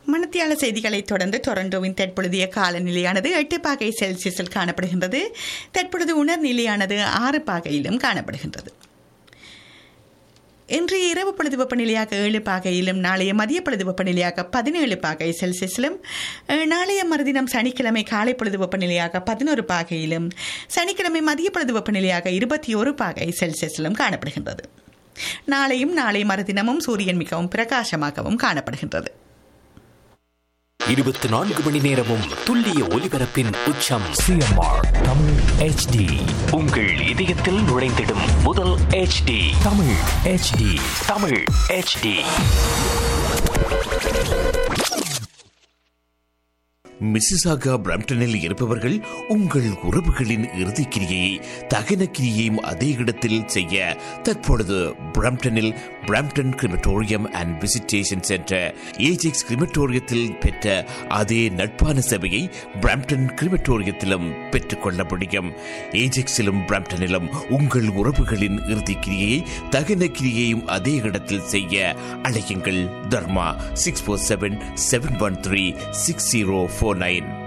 மணத்தியால செய்திகளை தொடர்ந்து டொரண்டோவின் தற்பொழுதைய காலநிலையானது எட்டு பாகை செல்சியஸில் காணப்படுகின்றது தற்பொழுது உணர்நிலையானது ஆறு பாகையிலும் காணப்படுகின்றது இன்றைய இரவு பொழுது வெப்பநிலையாக ஏழு பாகையிலும் நாளைய மதிய பொழுது வெப்பநிலையாக பதினேழு பாகை செல்சியஸிலும் அஹ், நாளைய மறுதினம் சனிக்கிழமை காலை பொழுது வெப்பநிலையாக பதினோரு பாகையிலும் சனிக்கிழமை மதிய பொழுது வெப்பநிலையாக இருபத்தி ஒரு பாகை செல்சியஸிலும் காணப்படுகின்றது நாளையும் நாளை மறுதினமும் சூரியன் மிகவும் பிரகாசமாகவும் காணப்படுகின்றது இருபத்தி நான்கு மணி நேரமும் துல்லிய ஒலிபரப்பின் உச்சம் சிஎம்ஆர் தமிழ் ஹெச்டி உங்கள் இதயத்தில் நுழைந்திடும் முதல் HD Tamil HD Tamil HD Mississauga பிரம்டனில் இருப்பவர்கள் உங்கள் உறவுகளின் இறுதிக் கிரியை தகன கிரியையும் அதே இடத்தில் செய்ய தற்பொழுது பிரம்டனில் Brampton crematorium and visitation centre Ajax கிரிமட்டோரியத்தில் பெற்ற அதே நட்பான சேவையை பிரம்டன் கிரிமட்டோரியத்திலும் பெற்றுக்கொள்ள முடியும் ஏஜெக்ஸிலும் பிரம்டனிலும் உங்கள் உறவுகளின் இறுதிக் கிரியை தகன கிரியையும் அதே இடத்தில் செய்ய அழையுங்கள் Dharma six four seven seven one three six zero four nine